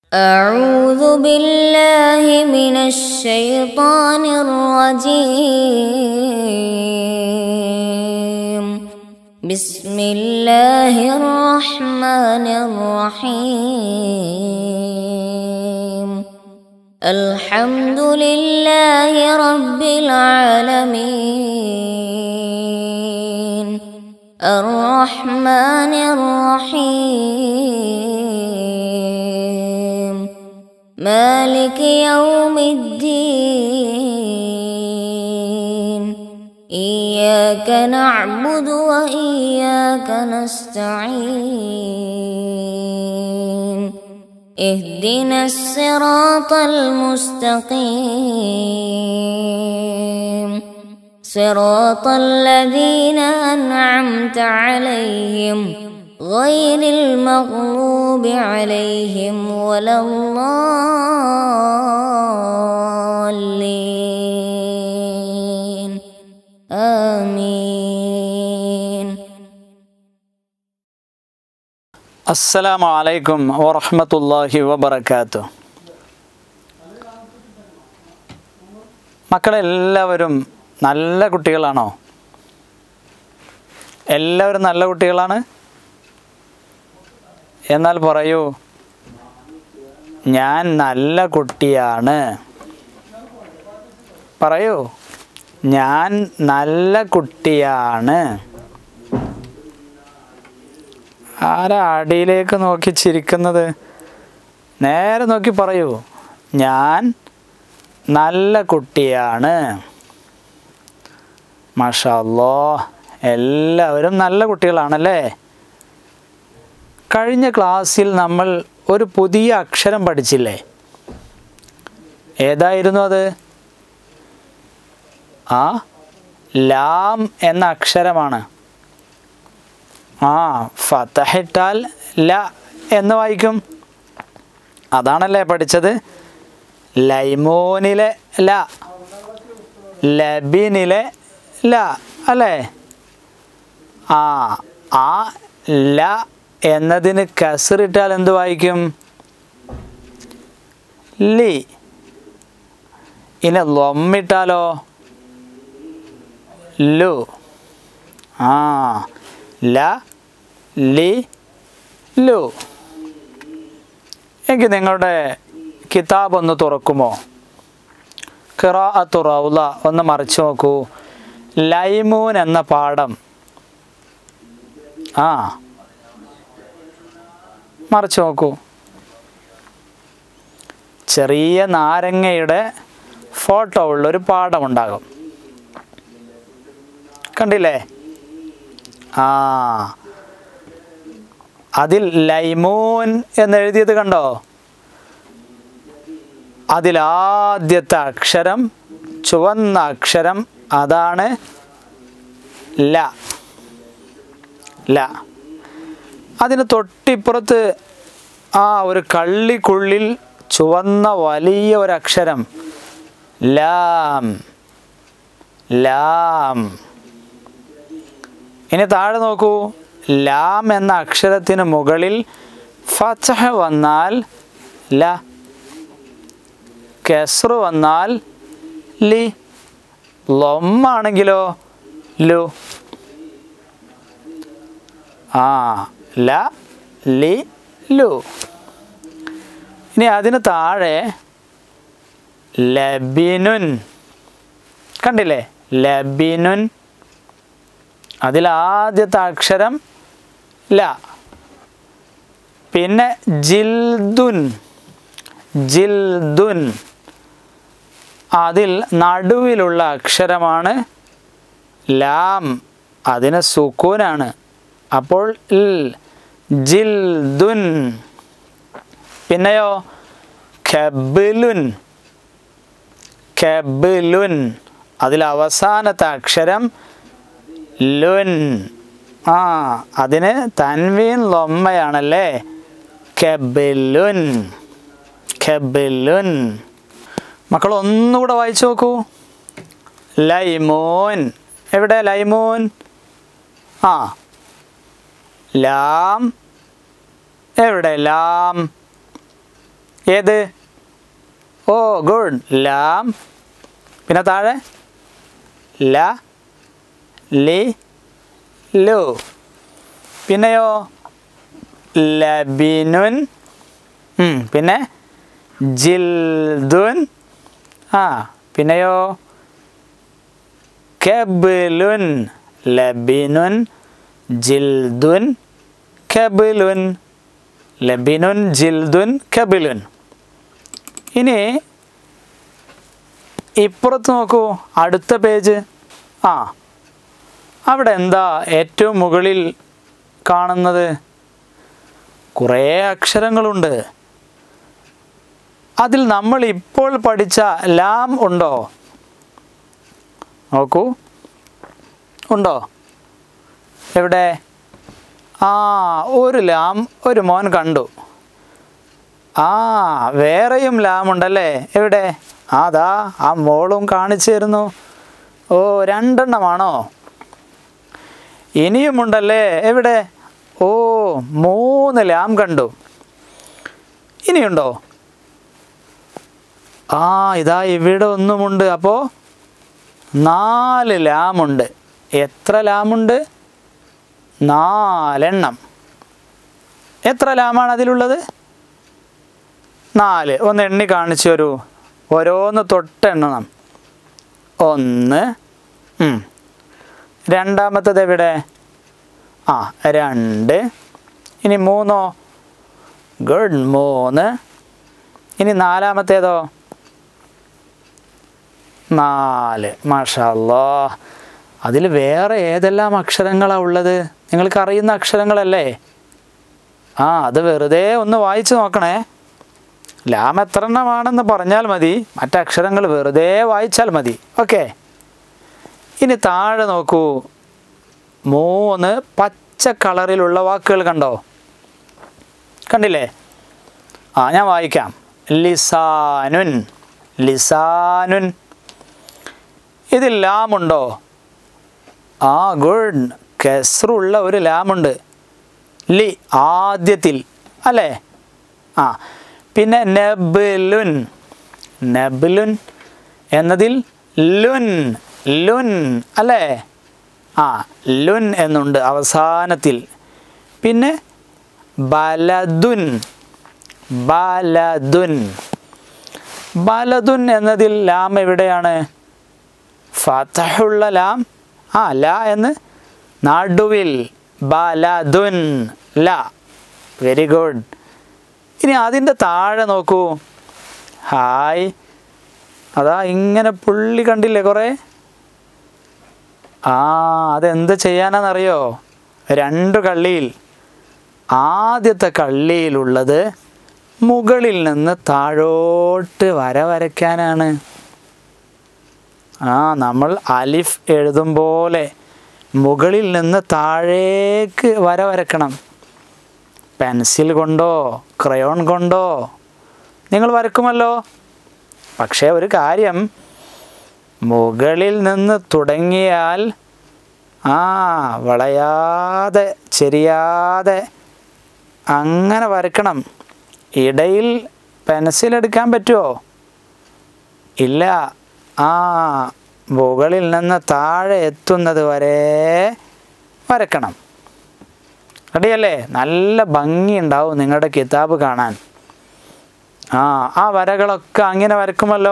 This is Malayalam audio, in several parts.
أعوذ بالله من الشيطان الرجيم بسم الله الرحمن الرحيم الحمد لله رب العالمين الرحمن الرحيم مالك يوم الدين إياك نعبد وإياك نستعين اهدنا الصراط المستقيم صراط الذين أنعمت عليهم غير المغلوب عليهم ولا الضالين آمين അസ്സലാമു അലൈക്കും വറഹ്മത്തുള്ളാഹി വബറകാത്തു മക്കളെല്ലാവരും നല്ല കുട്ടികളാണോ എല്ലാവരും നല്ല കുട്ടികളാണ് എന്നാൽ പറയൂ ഞാൻ നല്ല കുട്ടിയാണ് പറയൂ ഞാൻ നല്ല കുട്ടിയാണ് ആരാ അടിയിലേക്ക് നോക്കി ചിരിക്കുന്നത് നേരെ നോക്കി പറയൂ ഞാൻ നല്ല കുട്ടിയാണ് മാഷല്ലോ എല്ലാവരും നല്ല കുട്ടികളാണല്ലേ കഴിഞ്ഞ ക്ലാസ്സിൽ നമ്മൾ ഒരു പുതിയ അക്ഷരം പഠിച്ചില്ലേ ഏതായിരുന്നു അത് ആ ലാം എന്ന അക്ഷരമാണ് ആ ഫതഹിട്ടാൽ ല എന്ന് വായിക്കും അതാണല്ലേ പഠിച്ചത് ലൈമോനിലെ ല ലബിനിലെ ല അല്ലേ ആ ആ ല എന്നതിന് കസറിട്ടാൽ എന്ത് വായിക്കും ലി ഇനി ലൊമ്മിട്ടാലോ ലു ആ ല ലി ലു എങ്കിൽ നിങ്ങളുടെ കിതാബ് ഒന്ന് തുറക്കുമോ ഖിറാഅത്തു റൗല ഒന്ന് മറിച്ചു നോക്കൂ ലൈമൂൻ എന്ന പാഠം ആ മറിച്ചു നോക്കൂ ചെറിയ നാരങ്ങയുടെ ഫോട്ടോ ഉള്ളൊരു പാഠമുണ്ടാകും കണ്ടില്ലേ ആ അതിൽ ലൈമൂൻ എന്നെഴുതിയത് കണ്ടോ അതിലാദ്യത്തെ അക്ഷരം ചുവന്ന അക്ഷരം അതാണ് ല ല അതിന് തൊട്ടിപ്പുറത്ത് ആ ഒരു കള്ളിക്കുള്ളിൽ ചുവന്ന വലിയ ഒരു അക്ഷരം ലാം ലാം ഇനി താഴെ നോക്കൂ ലാം എന്ന അക്ഷരത്തിന് മുകളിൽ ഫതഹ വന്നാൽ ല കെസ്റ് വന്നാൽ ലി ലൊമ്മാണെങ്കിലോ ലു ആ ല ലി ലു ഇനി അതിന് താഴെ ലബിനുൻ കണ്ടില്ലേ ലബിനുൻ അതിലാദ്യത്തെ അക്ഷരം ല പിന്നെ ജിൽദുൻ ജിൽദുൻ അതിൽ നടുവിലുള്ള അക്ഷരമാണ് ലാം അതിന് സുക്കൂനാണ് അപ്പോൾ ഇൽ ജിൽദുൻ പിന്നെയോ ഖബിലുൻ ഖബിലുൻ അതിൽ അവസാനത്തെ അക്ഷരം ലുൻ ആ അതിന് തൻവീൻ ലൊമ്മയാണല്ലേ കെബിലുൻ കെബിലുൻ മക്കൾ ഒന്നുകൂടെ വായിച്ചു നോക്കൂ ലൈമോൻ എവിടെ ലൈമോൻ ആ ലാം എവിടെ ലാം ഏത് ഓ ഗുഡ് ലാം പിന്നെ താഴെ ല ലി ലു പിന്നെയോ ലബിനുൻ ഉം, പിന്നെ ജിൽദുൻ ആ പിന്നെയോ കബിലുൻ ലബിനുൻ ജിൽദുൻ കബിലുൻ ലബിനുൻ ജിൽദുൻ കബിലുൻ ഇനി ഇപ്പുറത്ത് നോക്കൂ അടുത്ത പേജ് ആ അവിടെ എന്താ ഏറ്റവും മുകളിൽ കാണുന്നത് കുറേ അക്ഷരങ്ങളുണ്ട് അതിൽ നമ്മൾ ഇപ്പോൾ പഠിച്ച ലാം ഉണ്ടോ നോക്കൂ ഉണ്ടോ എവിടെ ആ ഒരു ലാം ഒരു മോൻ കണ്ടു ആ വേറെയും ലാം ഉണ്ടല്ലേ എവിടെ ആ, അതാ ആ മോളും കാണിച്ചു തരുന്നു ഓ രണ്ടെണ്ണമാണോ ഇനിയുമുണ്ടല്ലേ എവിടെ ഓ മൂന്ന് ലാം കണ്ടു ഇനിയുണ്ടോ ആ ഇതാ ഇവിടെ ഒന്നുമുണ്ട് അപ്പോൾ നാല് ലാമുണ്ട് എത്ര ലാമുണ്ട് നാലെണ്ണം എത്ര ലാമാണ് അതിലുള്ളത് നാല് ഒന്ന് എണ്ണി കാണിച്ചു തരൂ ഓരോന്ന് തൊട്ടെണ്ണണം ഒന്ന് ഉം. രണ്ടാമത്തത് എവിടെ ആ രണ്ട് ഇനി മൂന്നോ ഗുഡ് മൂന്ന് ഇനി നാലാമത്തേതോ നാല് മാഷല്ലോ അതിൽ വേറെ ഏതെല്ലാം അക്ഷരങ്ങളാണ് ഉള്ളത് നിങ്ങൾക്ക് അറിയുന്ന അക്ഷരങ്ങളല്ലേ ആ അത് വെറുതെ ഒന്ന് വായിച്ചു നോക്കണേ ലാം എത്ര എണ്ണമാണെന്ന് പറഞ്ഞാൽ മതി മറ്റക്ഷരങ്ങൾ വെറുതെ വായിച്ചാൽ മതി ഓക്കെ ഇനി താഴെ നോക്കൂ മൂന്ന് പച്ച കളറിലുള്ള വാക്കുകൾ കണ്ടോ കണ്ടില്ലേ ആ ഞാൻ വായിക്കാം ലിസാനുൻ ലിസാനുൻ ഇതിൽ ലാമുണ്ടോ ആ ഗുഡ് കെസ്റുള്ള ഒരു ലാമുണ്ട് ലി ആദ്യത്തിൽ അല്ലേ ആ പിന്നെ നബിലുൻ നബിലുൻ എന്നതിൽ ലുൻ ലുൻ അല്ലേ ആ ലുൻ എന്നുണ്ട് അവസാനത്തിൽ പിന്നെ ബലദുൻ ബലദുൻ ബലദുൻ എന്നതിൽ ലാം എവിടെയാണ് ഫതഹുള്ള ലാം ആ ല എന്ന് നടുവിൽ ബലദുൻ ല വെരി ഗുഡ് ഇനി അതിൻ്റെ താഴെ നോക്കൂ ഹായ് അതാ ഇങ്ങനെ പുള്ളി കണ്ടില്ലേ കുറേ ആ അതെന്ത് ചെയ്യാനാണെന്നറിയോ രണ്ട് കള്ളിയിൽ ആദ്യത്തെ കള്ളിയിലുള്ളത് മുകളിൽ നിന്ന് താഴോട്ട് വര വരയ്ക്കാനാണ് ആ നമ്മൾ അലിഫ് എഴുതും പോലെ മുകളിൽ നിന്ന് താഴേക്ക് വര വരക്കണം പെൻസിൽ കൊണ്ടോ ക്രയോൺ കൊണ്ടോ നിങ്ങൾ വരക്കുമല്ലോ പക്ഷേ ഒരു കാര്യം മുകളിൽ നിന്ന് തുടങ്ങിയാൽ ആ വളയാതെ ചെരിയാതെ അങ്ങനെ വരക്കണം ഇടയിൽ പെൻസിൽ എടുക്കാൻ പറ്റുമോ ഇല്ല ആ മുകളിൽ നിന്ന് താഴെ എത്തുന്നത് വരെ വരക്കണം റെഡിയല്ലേ നല്ല ഭംഗിയുണ്ടാവും നിങ്ങളുടെ കിതാബ് കാണാൻ ആ ആ വരകളൊക്കെ അങ്ങനെ വരക്കുമല്ലോ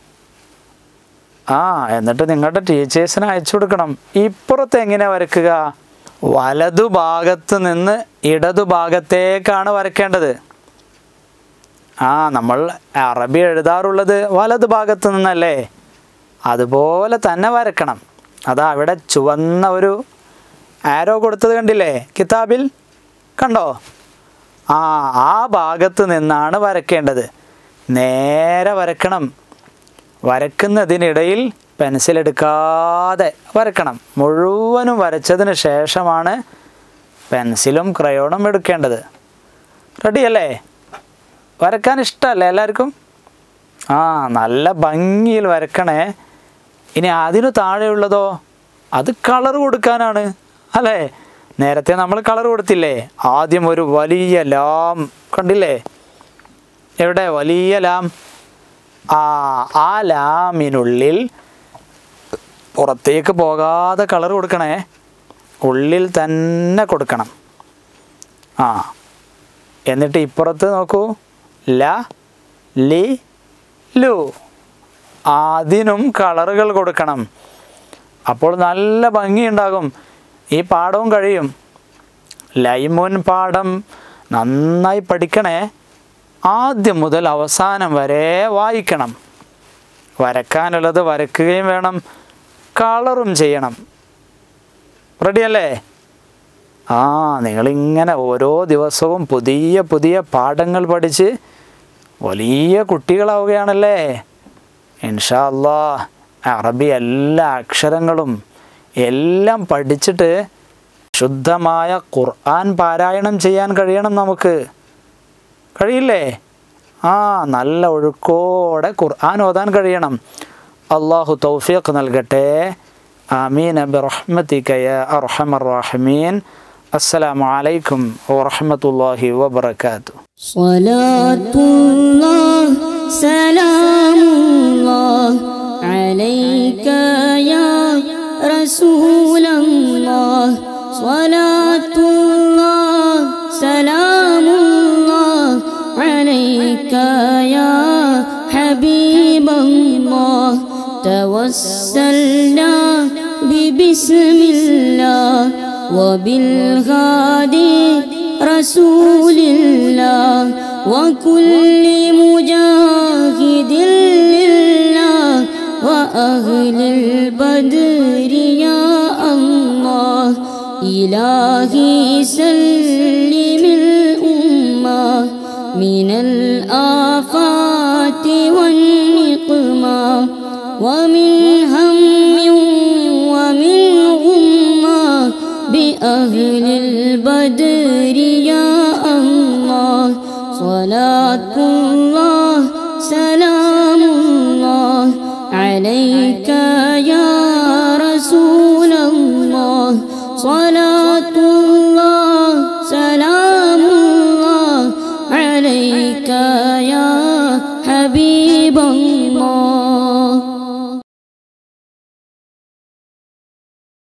ആ എന്നിട്ട് നിങ്ങളുടെ ടീച്ചേഴ്സിന് അയച്ചു കൊടുക്കണം ഇപ്പുറത്ത് എങ്ങനെ വരക്കുക വലതുഭാഗത്ത് നിന്ന് ഇടതുഭാഗത്തേക്കാണ് വരയ്ക്കേണ്ടത് ആ നമ്മൾ അറബി എഴുതാറുള്ളത് വലതുഭാഗത്ത് നിന്നല്ലേ അതുപോലെ തന്നെ വരക്കണം അതാ അവിടെ ചുവന്ന ഒരു ആരോ കൊടുത്തത് കണ്ടില്ലേ കിതാബിൽ കണ്ടോ ആ ആ ഭാഗത്ത് നിന്നാണ് വരയ്ക്കേണ്ടത് നേരെ വരക്കണം വരക്കുന്നതിനിടയിൽ പെൻസിൽ എടുക്കാതെ വരക്കണം മുഴുവനും വരച്ചതിന് ശേഷമാണ് പെൻസിലും ക്രയോണും എടുക്കേണ്ടത് റെഡിയല്ലേ വരക്കാൻ ഇഷ്ടമല്ലേ എല്ലാവർക്കും ആ നല്ല ഭംഗിയിൽ വരക്കണേ ഇനി അതിനു താഴെയുള്ളതോ അത് കളർ കൊടുക്കാനാണ് അല്ലേ നേരത്തെ നമ്മൾ കളർ കൊടുത്തില്ലേ ആദ്യം ഒരു വലിയ ലാം കണ്ടില്ലേ എവിടെ വലിയ ലാം ആ ആ ലാമിനുള്ളിൽ പുറത്തേക്ക് പോകാതെ കളർ കൊടുക്കണേ ഉള്ളിൽ തന്നെ കൊടുക്കണം ആ എന്നിട്ട് ഇപ്പുറത്ത് നോക്കൂ ല ലി ലു അതിനും കളറുകൾ കൊടുക്കണം അപ്പോൾ നല്ല ഭംഗിയുണ്ടാകും ഈ പാഠവും കഴിയും ലൈമുൻ പാഠം നന്നായി പഠിക്കണേ ആദ്യം മുതൽ അവസാനം വരെ വായിക്കണം വരക്കാനുള്ളത് വരക്കുകയും വേണം കളറും ചെയ്യണം റെഡിയല്ലേ ആ നിങ്ങളിങ്ങനെ ഓരോ ദിവസവും പുതിയ പുതിയ പാഠങ്ങൾ പഠിച്ച് വലിയ കുട്ടികളാവുകയാണല്ലേ ഇൻഷാ അല്ലാ അറബി എല്ലാ അക്ഷരങ്ങളും എല്ലാം പഠിച്ചിട്ട് ശുദ്ധമായ ഖുർആൻ പാരായണം ചെയ്യാൻ കഴിയണം നമുക്ക് കഴിയില്ലേ ആ നല്ല ഒഴുക്കോടെ ഖുർആൻ ഓതാൻ കഴിയണം അള്ളാഹു തൗഫീഖ് നൽകട്ടെ ആമീൻ ബിറഹ്മതിക യാ അർഹമർ റഹീമീൻ അസ്സലാമു അലൈക്കും വറഹ്മത്തുള്ളാഹി വബറകാതുഹു صلاة الله سلام الله عليك يا رسول الله صلاة الله سلام الله عليك يا حبيب الله توسلنا ببسم الله وبالغادي رسول الله وكل مجاهد لله وأهل البدر يا الله إلهي سلم الأمة من الآفات والنقمة ومن هم ومن غمة بأهل البدر يا الله صلاة الله سلام الله عليك